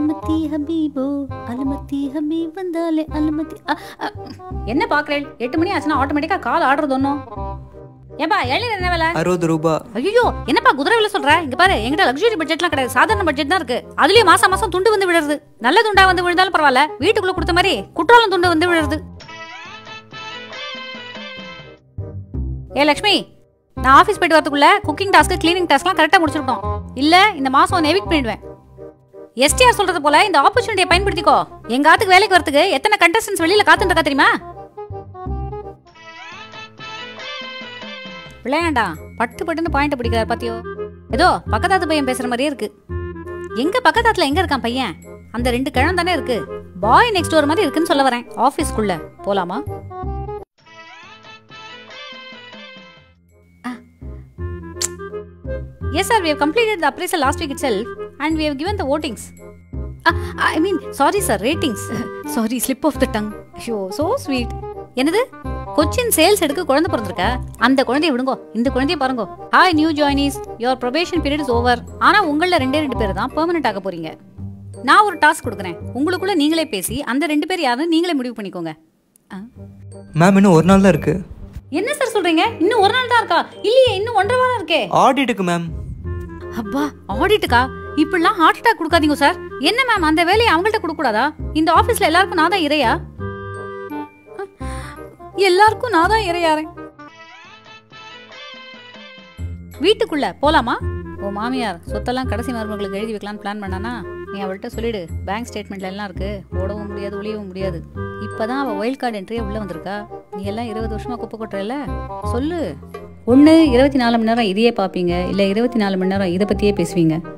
அலமத்தி ஹபீபோ அலமத்தி ஹபீப் வந்தாலே அலமத்தி அ, அ, என்ன பாக்குறேன் எட்டு மணி ஆச்சுன்னா ஆட்டோமேட்டிக்கா கால் ஆடுறது ஒன்றும் ஏப்பா இளநீர் என்ன விலை அறுபது ரூபா ஐயோ என்னப்பா குதிரை விலை சொல்ற இங்க பாரு எங்கிட்ட லக்ஸுரி பட்ஜெட்லாம் கிடையாது சாதாரண பட்ஜெட் தான் இருக்கு அதுலயும் மாசம் மாசம் துண்டு வந்து விழுறது நல்ல துண்டா வந்து விழுந்தாலும் பரவாயில்ல வீட்டுக்குள்ள கொடுத்த மாதிரி குற்றாலம் துண்டு வந்து விழுறது ஏ லக்ஷ்மி நான் ஆபீஸ் போயிட்டு வரதுக்குள்ள குக்கிங் டாஸ்க் கிளீனிங் டாஸ்க்லாம் கரெக்டா முடிச்சிருக்கோம் இல்ல இந்த மாசம் எவிக் பண்ணிடுவேன் எஸ்டிஆர் சொல்றது போல இந்த ஆப்பர்ச்சுனிட்டியை பயன்படுத்திக்கோ எங்க ஆத்துக்கு வேலைக்கு வரதுக்கு எத்தனை கண்டஸ்டன்ஸ் வெளியில காத்துட்டு இருக்கா தெரியுமா விளையாண்டா பட்டு பட்டுன்னு பாயிண்ட் பிடிக்கிறார் பாத்தியோ ஏதோ பக்கத்தாத்து பையன் பேசுற மாதிரியே இருக்கு எங்க பக்கத்தாத்துல எங்க இருக்கான் பையன் அந்த ரெண்டு கிழம் தானே இருக்கு பாய் நெக்ஸ்ட் டோர் மாதிரி இருக்குன்னு சொல்ல வரேன் ஆபீஸ்க்குள்ள போலாமா yes sir we have completed the appraisal last week itself and we have given the votings uh, i mean sorry sir ratings sorry slip of the tongue ஐயோ so sweet என்னது Cochin sales எடுக்க குழந்தை பிறந்திருக்க அந்த குழந்தைய விடுங்கோ இந்த குழந்தைய பாருங்கோ hi new joinees your probation period is over ஆனா உங்கள ரெண்டே ரெண்டு பேர் தான் பெர்மனெண்ட் ஆக போறீங்க நான் ஒரு டாஸ்க் கொடுக்குறேன் உங்களுக்குள்ள நீங்களே பேசி அந்த ரெண்டு பேர் யாருன்னு நீங்களே முடிவு பண்ணிக்கோங்க ஆ. மேம் இன்னும் ஒரு நாள் தான் இருக்கு என்ன சார் சொல்றீங்க இன்னும் ஒரு நாள் தான் இருக்கா இல்லையே இன்னும் ஒன்றரை வாரம் இருக்கே ஆடிட்டுக்கு மேம் அப்பா ஆடிட்டுக்கா இப்படிலாம் ஹார்ட் அட்டாக் கொடுக்காதீங்க சார் என்ன மேம் அந்த வேலையை அவங்கள்ட்ட கொடுக்க கூடாதா இந்த ஆபீஸ்ல எல்லாருக்கும் நான் தான் இறையா அஹ், எல்லாருக்கும் நான் தான் இறையாறேன் வீட்டுக்குள்ள போலாமா ஓ மாமியார் சொத்தெல்லாம் கடைசி மருமகளுக்கு எழுதி வைக்கலாம்னு பிளான் பண்ணானா நீ அவள்கிட்ட சொல்லிடு பேங்க் ஸ்டேட்மெண்ட்ல எல்லாம் இருக்கு ஓடவும் முடியாது ஒளியவும் முடியாது இப்பதான் அவ ஒயில் கார்டு என்ட்ரியே உள்ள வந்திருக்கா நீ எல்லாம் இருபது வருஷமா குப்பை கொட்டுறல சொல்லு ஒன்று இருபத்தி நாலு மணி நேரம் இதையே பார்ப்பீங்க இல்லை இருபத்தி நாலு மணி நேரம் இதை பற்றியே பேசுவீங்க